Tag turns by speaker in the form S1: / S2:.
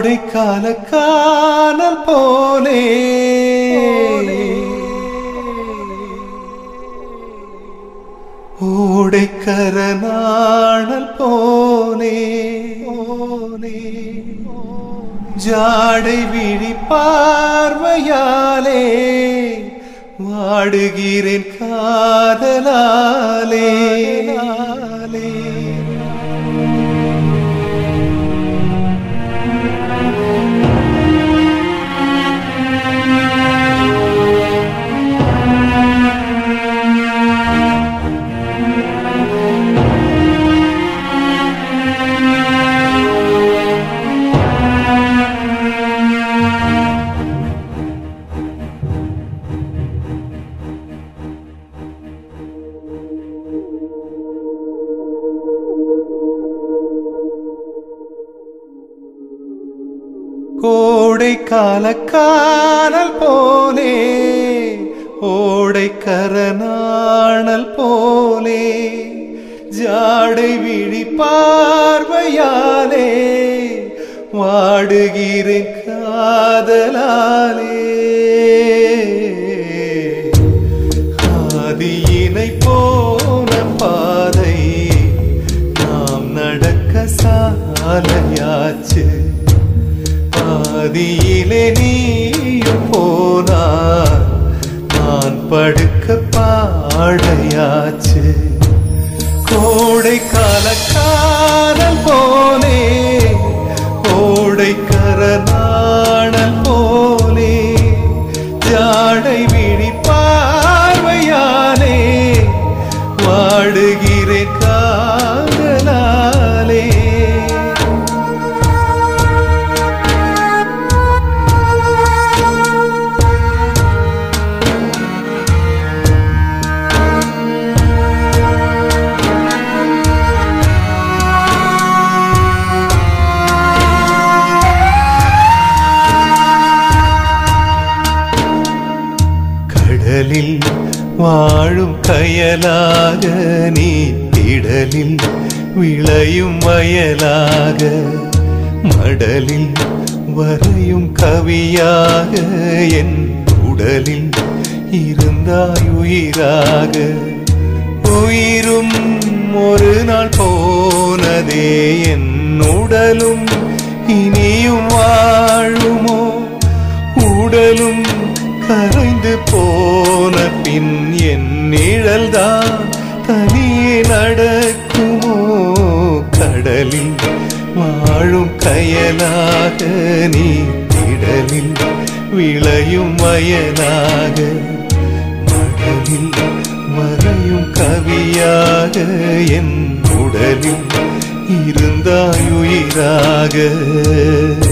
S1: கோடைக்கால காணல் போலே ஓடைக்கர நாணல் போலே போலே ஜாடை விழி பார்வையாலே வாடுகிறேன் காதலாலே லாலே. கோடைக்கால காணல் போலே ஓடைக்கர நாணல் போலே ஜாடை விழி பார்வையாலே வாடுகிறேன் காதலாலே ஆதியினை போன பாதை நாம் நடக்க சாலையாச்சு பாதியிலே நீயும் போனார் நான் படுக்க பாடையாச்சு கோடை கால காணல் போலே ஓடைக்கர நாணல் போலே ஜாடை விழி பார்வையாலே வாடுகிறேன் காதலாலே கடலில் வாழும் கயலாக நீ திடலில் விளையும் வயலாக மடலில் வரையும் கவியாக என் உடலில் இருந்தாய் உயிராக உயிரும் ஒரு நாள் போனதே என் உடலும் இனியும் வாழுமோ உடலும் கரைந்து போன பின் என் நிழல்தான் தனியே நடக்குமோ கடலில் வாழும் கயலாக நீ திடலில் விளையும் வயலாக மடலில் மறையும் கவியாக என் உடலில் இருந்தாயுயிராக